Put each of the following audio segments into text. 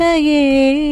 മഴയേ.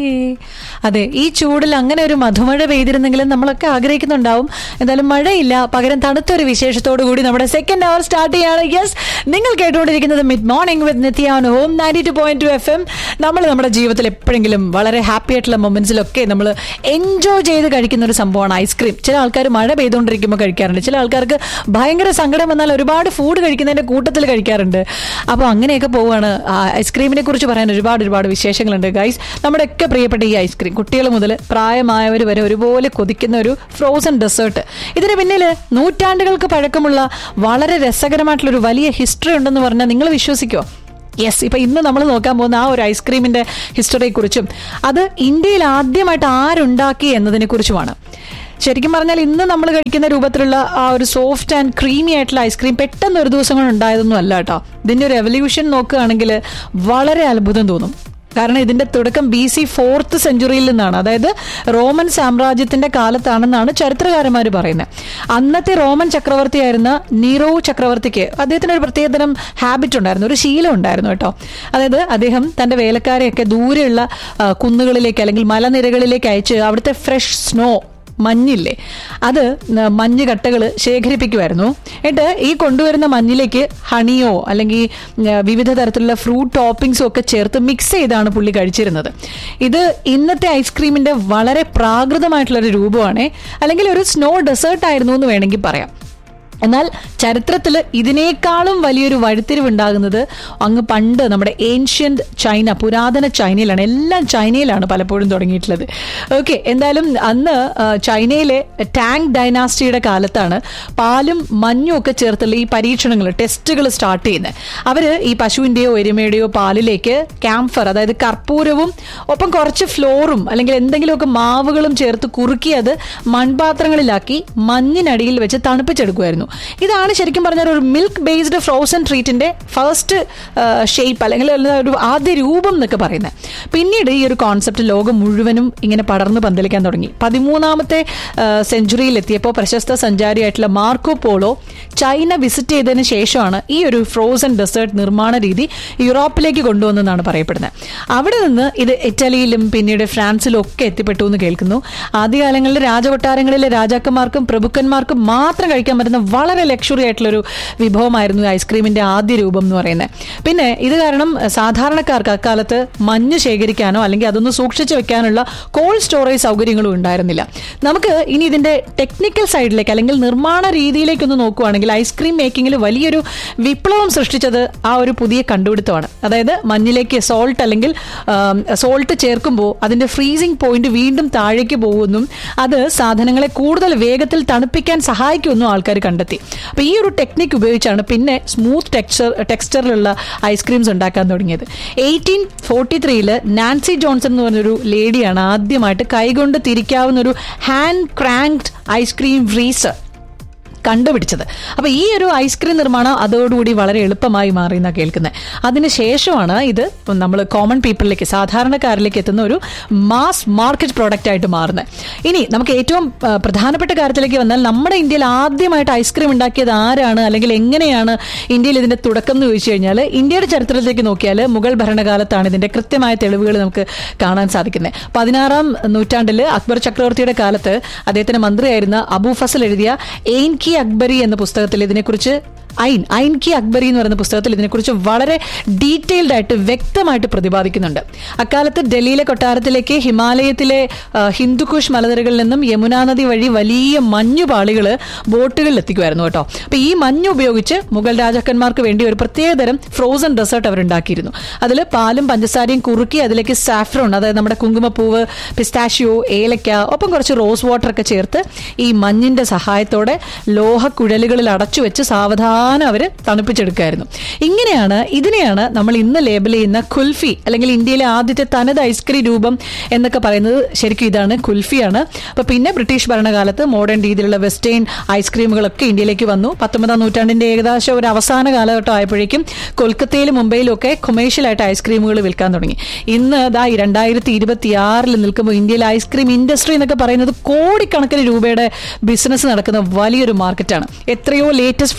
അതെ ഈ ചൂടിൽ അങ്ങനെ ഒരു മധുമഴ പെയ്തിരുന്നെങ്കിലും നമ്മളൊക്കെ ആഗ്രഹിക്കുന്നുണ്ടാവും എന്തായാലും മഴയില്ല പകരം തണുത്തൊരു വിശേഷത്തോടു കൂടി നമ്മുടെ സെക്കൻഡ് അവർ സ്റ്റാർട്ട് ചെയ്യാണ് യെസ് നിങ്ങൾ കേട്ടുകൊണ്ടിരിക്കുന്നത് മിഡ് മോർണിംഗ് വിത്ത് നിത്യാണ് home ninety two point two F M നമ്മൾ നമ്മുടെ ജീവിതത്തിൽ എപ്പോഴെങ്കിലും വളരെ ഹാപ്പി ആയിട്ടുള്ള മൊമെന്റ്സിലൊക്കെ നമ്മൾ എൻജോയ് ചെയ്ത് കഴിക്കുന്ന ഒരു സംഭവമാണ് ഐസ്ക്രീം ചില ആൾക്കാർ മഴ പെയ്തുകൊണ്ടിരിക്കുമ്പോൾ കഴിക്കാറുണ്ട് ചില ആൾക്കാർക്ക് ഭയങ്കര സങ്കടം വന്നാൽ ഒരുപാട് ഫുഡ് കഴിക്കുന്നതിന്റെ കൂട്ടത്തിൽ കഴിക്കാറുണ്ട് അപ്പോൾ അങ്ങനെയൊക്കെ പോവുകയാണ് ആ ഐസ്ക്രീമിനെ കുറിച്ച് പറയാൻ ഒരുപാട് ഒരുപാട് വിശേഷങ്ങളുണ്ട് ഗൈസ് നമ്മുടെയൊക്കെ പ്രിയപ്പെട്ട ഈ ഐസ്ക്രീം കുട്ടികൾ മുതൽ പ്രായമായവർ വരെ ഒരുപോലെ കൊതിക്കുന്ന ഒരു ഫ്രോസൺ ഡെസേർട്ട് ഇതിന് പിന്നിൽ നൂറ്റാണ്ടുകൾക്ക് പഴക്കമുള്ള വളരെ രസകരമായിട്ടുള്ള ഒരു വലിയ ഹിസ്റ്ററി ഉണ്ടെന്ന് പറഞ്ഞാൽ നിങ്ങൾ വിശ്വസിക്കുമോ യെസ് ഇപ്പൊ ഇന്ന് നമ്മൾ നോക്കാൻ പോകുന്ന ആ ഒരു ഐസ്ക്രീമിന്റെ ഹിസ്റ്ററിയെ കുറിച്ചും അത് ഇന്ത്യയിൽ ആദ്യമായിട്ട് ആരുണ്ടാക്കി എന്നതിനെ കുറിച്ചുമാണ് ശരിക്കും പറഞ്ഞാൽ ഇന്ന് നമ്മൾ കഴിക്കുന്ന രൂപത്തിലുള്ള ആ ഒരു സോഫ്റ്റ് ആൻഡ് ക്രീമി ആയിട്ടുള്ള ഐസ്ക്രീം പെട്ടെന്ന് ഒരു ദിവസം കൊണ്ട് ഉണ്ടായതൊന്നും അല്ല കേട്ടോ ഇതിന്റെ ഒരു എവല്യൂഷൻ നോക്കുകയാണെങ്കിൽ വളരെ അത്ഭുതം തോന്നും കാരണം ഇതിന്റെ തുടക്കം ബി സി ഫോർത്ത് സെഞ്ചുറിയിൽ നിന്നാണ് അതായത് റോമൻ സാമ്രാജ്യത്തിന്റെ കാലത്താണെന്നാണ് ചരിത്രകാരന്മാർ പറയുന്നത് അന്നത്തെ റോമൻ ചക്രവർത്തിയായിരുന്ന നീറോ ചക്രവർത്തിക്ക് അദ്ദേഹത്തിന് ഒരു പ്രത്യേകതരം ഹാബിറ്റ് ഉണ്ടായിരുന്നു ഒരു ശീലം ഉണ്ടായിരുന്നു കേട്ടോ അതായത് അദ്ദേഹം തന്റെ വേലക്കാരെയൊക്കെ ദൂരെയുള്ള ആ, കുന്നുകളിലേക്ക് അല്ലെങ്കിൽ മലനിരകളിലേക്ക് അയച്ച് അവിടുത്തെ ഫ്രഷ് സ്നോ മഞ്ഞില്ലേ അത് ന- മഞ്ഞ് കട്ടകൾ ശേഖരിപ്പിക്കുമായിരുന്നു എന്നിട്ട് ഈ കൊണ്ടുവരുന്ന മഞ്ഞിലേക്ക് ഹണിയോ അല്ലെങ്കിൽ ഉം, വിവിധ തരത്തിലുള്ള ഫ്രൂട്ട് ടോപ്പിംഗ്സും ഒക്കെ ചേർത്ത് മിക്സ് ചെയ്താണ് പുള്ളി കഴിച്ചിരുന്നത് ഇത് ഇന്നത്തെ ഐസ്ക്രീമിന്റെ വളരെ പ്രാകൃതമായിട്ടുള്ള ഒരു രൂപമാണ് അല്ലെങ്കിൽ ഒരു സ്നോ ഡെസേർട്ട് ആയിരുന്നു എന്ന് വേണമെങ്കിൽ പറയാം എന്നാൽ ചരിത്രത്തിൽ ഇതിനേക്കാളും വലിയൊരു വഴിത്തിരിവുണ്ടാകുന്നത് അങ്ങ് പണ്ട് നമ്മുടെ ഏൻഷ്യന്റ് ചൈന പുരാതന ചൈനയിലാണ് എല്ലാം ചൈനയിലാണ് പലപ്പോഴും തുടങ്ങിയിട്ടുള്ളത് ഓക്കെ എന്തായാലും അന്ന് ആ, ചൈനയിലെ ടാങ് ഡൈനാസ്റ്റിയുടെ കാലത്താണ് പാലും മഞ്ഞും ഒക്കെ ചേർത്തുള്ള ഈ പരീക്ഷണങ്ങൾ ടെസ്റ്റുകൾ സ്റ്റാർട്ട് ചെയ്യുന്നത് അവര് ഈ പശുവിന്റെയോ എരുമയുടെയോ പാലിലേക്ക് ക്യാംഫർ അതായത് കർപ്പൂരവും ഒപ്പം കുറച്ച് ഫ്ലോറും അല്ലെങ്കിൽ എന്തെങ്കിലുമൊക്കെ മാവുകളും ചേർത്ത് കുറുക്കി അത് മൺപാത്രങ്ങളിലാക്കി മഞ്ഞിനടിയിൽ വെച്ച് തണുപ്പിച്ചെടുക്കുമായിരുന്നു ഇതാണ് ശരിക്കും പറഞ്ഞാൽ ഒരു മിൽക്ക് ബേസ്ഡ് ഫ്രോസൺ ട്രീറ്റിന്റെ ഫസ്റ്റ് ഷേപ്പ് അല്ലെങ്കിൽ ഒരു ആദ്യ രൂപം എന്നൊക്കെ പറയുന്നത് പിന്നീട് ഈ ഒരു കോൺസെപ്റ്റ് ലോകം മുഴുവനും ഇങ്ങനെ പടർന്നു പന്തലിക്കാൻ തുടങ്ങി പതിമൂന്നാമത്തെ സെഞ്ചുറിയിൽ എത്തിയപ്പോൾ പ്രശസ്ത സഞ്ചാരിയായിട്ടുള്ള മാർക്കോ പോളോ ചൈന വിസിറ്റ് ചെയ്തതിന് ശേഷമാണ് ഈ ഒരു ഫ്രോസൺ ഡെസേർട്ട് നിർമ്മാണ രീതി യൂറോപ്പിലേക്ക് കൊണ്ടുവന്നെന്നാണ് പറയപ്പെടുന്നത് അവിടെ നിന്ന് ഇത് ഇറ്റലിയിലും പിന്നീട് ഫ്രാൻസിലും ഒക്കെ എത്തിപ്പെട്ടു എന്ന് കേൾക്കുന്നു ആദ്യകാലങ്ങളിൽ രാജകൊട്ടാരങ്ങളിലെ രാജാക്കന്മാർക്കും പ്രഭുക്കന്മാർക്കും മാത്രം കഴിക്കാൻ പറ്റുന്ന വളരെ ലക്ഷറി ആയിട്ടുള്ളൊരു വിഭവമായിരുന്നു ഈ ഐസ്ക്രീമിന്റെ ആദ്യ രൂപം എന്ന് പറയുന്നത് പിന്നെ ഇത് കാരണം സാധാരണക്കാർക്ക് അക്കാലത്ത് മഞ്ഞ് ശേഖരിക്കാനോ അല്ലെങ്കിൽ അതൊന്ന് സൂക്ഷിച്ചു വെക്കാനുള്ള കോൾഡ് സ്റ്റോറേജ് സൗകര്യങ്ങളും ഉണ്ടായിരുന്നില്ല നമുക്ക് ഇനി ഇതിന്റെ ടെക്നിക്കൽ സൈഡിലേക്ക് അല്ലെങ്കിൽ നിർമ്മാണ രീതിയിലേക്കൊന്ന് നോക്കുവാണെങ്കിൽ ഐസ്ക്രീം മേക്കിങ്ങിൽ വലിയൊരു വിപ്ലവം സൃഷ്ടിച്ചത് ആ ഒരു പുതിയ കണ്ടുപിടുത്തമാണ് അതായത് മഞ്ഞിലേക്ക് സോൾട്ട് അല്ലെങ്കിൽ സോൾട്ട് ചേർക്കുമ്പോൾ അതിന്റെ ഫ്രീസിംഗ് പോയിന്റ് വീണ്ടും താഴേക്ക് പോകുമെന്നും അത് സാധനങ്ങളെ കൂടുതൽ വേഗത്തിൽ തണുപ്പിക്കാൻ സഹായിക്കുമെന്നും ആൾക്കാർ കണ്ടെത്തി അപ്പൊ ഈ ഒരു ടെക്നിക്ക് ഉപയോഗിച്ചാണ് പിന്നെ സ്മൂത്ത് ടെക്സ്ചർ ടെക്സ്ചറിലുള്ള ഐസ്ക്രീംസ് ഉണ്ടാക്കാൻ തുടങ്ങിയത് എയ്റ്റീൻ ഫോർട്ടി ത്രീയില് നാൻസി ജോൺസൺ എന്ന് പറഞ്ഞൊരു ലേഡിയാണ് ആദ്യമായിട്ട് കൈകൊണ്ട് തിരിക്കാവുന്ന ഒരു ഹാൻഡ് ക്രാങ്ക്ഡ് ഐസ്ക്രീം ഫ്രീസർ കണ്ടുപിടിച്ചത് അപ്പൊ ഈ ഒരു ഐസ്ക്രീം നിർമ്മാണം അതോടുകൂടി വളരെ എളുപ്പമായി മാറി എന്നാണ് കേൾക്കുന്നത് അതിനുശേഷമാണ് ഇത് നമ്മൾ കോമൺ പീപ്പിളിലേക്ക് സാധാരണക്കാരിലേക്ക് എത്തുന്ന ഒരു മാസ് മാർക്കറ്റ് പ്രോഡക്റ്റ് ആയിട്ട് മാറുന്നത് ഇനി നമുക്ക് ഏറ്റവും ആ, പ്രധാനപ്പെട്ട കാര്യത്തിലേക്ക് വന്നാൽ നമ്മുടെ ഇന്ത്യയിൽ ആദ്യമായിട്ട് ഐസ്ക്രീം ഉണ്ടാക്കിയത് ആരാണ് അല്ലെങ്കിൽ എങ്ങനെയാണ് ഇന്ത്യയിൽ ഇതിന്റെ തുടക്കം എന്ന് ചോദിച്ചു കഴിഞ്ഞാൽ ഇന്ത്യയുടെ ചരിത്രത്തിലേക്ക് നോക്കിയാൽ മുഗൾ ഭരണകാലത്താണ് ഇതിന്റെ കൃത്യമായ തെളിവുകൾ നമുക്ക് കാണാൻ സാധിക്കുന്നത് പതിനാറാം നൂറ്റാണ്ടിൽ അക്ബർ ചക്രവർത്തിയുടെ കാലത്ത് അദ്ദേഹത്തിന്റെ മന്ത്രിയായിരുന്ന അബു ഫസൽ എഴുതിയ എയിൻ കി അക്ബരി എന്ന പുസ്തകത്തിൽ ഇതിനെക്കുറിച്ച് ഐൻ ഐൻ കി അക്ബരി എന്ന് പറയുന്ന പുസ്തകത്തിൽ ഇതിനെക്കുറിച്ച് വളരെ ഡീറ്റെയിൽഡ് ആയിട്ട് വ്യക്തമായിട്ട് പ്രതിപാദിക്കുന്നുണ്ട് അക്കാലത്ത് ഡൽഹിയിലെ കൊട്ടാരത്തിലേക്ക് ഹിമാലയത്തിലെ ആ, ഹിന്ദുക്കുഷ് മലനിരകളിൽ നിന്നും യമുനാ നദി വഴി വലിയ മഞ്ഞുപാളികൾ ബോട്ടുകളിൽ എത്തിക്കുമായിരുന്നു കേട്ടോ അപ്പൊ ഈ മഞ്ഞ് ഉപയോഗിച്ച് മുഗൾ രാജാക്കന്മാർക്ക് വേണ്ടി ഒരു പ്രത്യേകതരം ഫ്രോസൺ ഡെസേർട്ട് അവർ ഉണ്ടാക്കിയിരുന്നു അതിൽ പാലും പഞ്ചസാരയും കുറുക്കി അതിലേക്ക് സാഫ്രോൺ അതായത് നമ്മുടെ കുങ്കുമപ്പൂവ് പിസ്താഷ്യോ ഏലക്ക ഒപ്പം കുറച്ച് റോസ് വാട്ടർ ഒക്കെ ചേർത്ത് ഈ മഞ്ഞിന്റെ സഹായത്തോടെ ലോഹക്കുഴലുകളിൽ അടച്ചു വെച്ച് സാവധാനം അവർ തണുപ്പിച്ചെടുക്കായിരുന്നു ഇങ്ങനെയാണ് ഇതിനെയാണ് നമ്മൾ ഇന്ന് ലേബൽ ചെയ്യുന്ന കുൽഫി അല്ലെങ്കിൽ ഇന്ത്യയിലെ ആദ്യത്തെ തനത് ഐസ്ക്രീം രൂപം എന്നൊക്കെ പറയുന്നത് ശരിക്കും ഇതാണ് കുൽഫിയാണ് അപ്പൊ പിന്നെ ബ്രിട്ടീഷ് ഭരണകാലത്ത് മോഡേൺ രീതിയിലുള്ള വെസ്റ്റേൺ ഐസ്ക്രീമുകളൊക്കെ ഇന്ത്യയിലേക്ക് വന്നു പത്തൊമ്പതാം നൂറ്റാണ്ടിന്റെ ഏകദേശം ഒരു അവസാന കാലഘട്ടം ആയപ്പോഴേക്കും കൊൽക്കത്തയിലും മുംബൈയിലും ഒക്കെ കൊമേഴ്ഷ്യലായിട്ട് ഐസ്ക്രീമുകൾ വിൽക്കാൻ തുടങ്ങി ഇന്ന് ദാ ഈ രണ്ടായിരത്തി ഇരുപത്തി ആറിൽ നിൽക്കുമ്പോൾ ഇന്ത്യയിലെ ഐസ്ക്രീം ഇൻഡസ്ട്രി എന്നൊക്കെ പറയുന്നത് കോടിക്കണക്കിന് രൂപയുടെ ബിസിനസ് നടക്കുന്ന വലിയൊരു മാർക്കറ്റാണ് എത്രയോ ലേറ്റസ്റ്റ് ഫ്ലേവറുകളും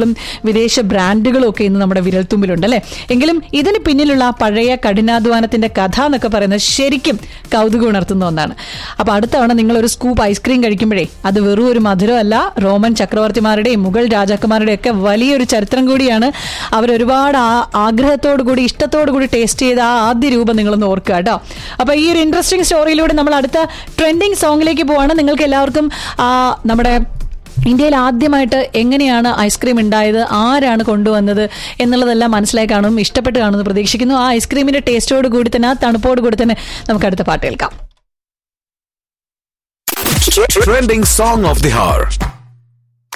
കമ്പനികളും വിദേശ ബ്രാൻഡുകളും ഒക്കെ ഇന്ന് നമ്മുടെ വിരൽത്തുമ്പിലുണ്ട് അല്ലെ എങ്കിലും ഇതിന് പിന്നിലുള്ള ആ പഴയ കഠിനാധ്വാനത്തിന്റെ കഥ എന്നൊക്കെ പറയുന്നത് ശരിക്കും കൗതുകം ഉണർത്തുന്ന ഒന്നാണ് അപ്പൊ അടുത്ത തവണ നിങ്ങൾ ഒരു സ്കൂപ്പ് ഐസ്ക്രീം കഴിക്കുമ്പോഴേ അത് വെറും ഒരു മധുരമല്ല റോമൻ ചക്രവർത്തിമാരുടെയും മുഗൾ രാജാക്കന്മാരുടെയും ഒക്കെ വലിയൊരു ചരിത്രം കൂടിയാണ് അവർ ഒരുപാട് ആ- ആഗ്രഹത്തോടു കൂടി ഇഷ്ടത്തോടു കൂടി ടേസ്റ്റ് ചെയ്ത ആ ആദ്യ രൂപം നിങ്ങളൊന്ന് ഓർക്കുക കേട്ടോ അപ്പൊ ഈ ഒരു ഇൻട്രസ്റ്റിംഗ് സ്റ്റോറിയിലൂടെ നമ്മൾ അടുത്ത ട്രെൻഡിങ് സോങ്ങിലേക്ക് പോവാണ് നിങ്ങൾക്ക് എല്ലാവർക്കും ആ നമ്മുടെ ഇന്ത്യയിൽ ആദ്യമായിട്ട് എങ്ങനെയാണ് ഐസ്ക്രീം ഉണ്ടായത് ആരാണ് കൊണ്ടുവന്നത് എന്നുള്ളതെല്ലാം മനസ്സിലായി കാണും ഇഷ്ടപ്പെട്ട് കാണുമെന്ന് പ്രതീക്ഷിക്കുന്നു ആ ഐസ്ക്രീമിന്റെ ടേസ്റ്റോട് കൂടി തന്നെ ആ തണുപ്പോട് കൂടി തന്നെ നമുക്ക് അടുത്ത പാട്ട് കേൾക്കാം Trending song of the hour.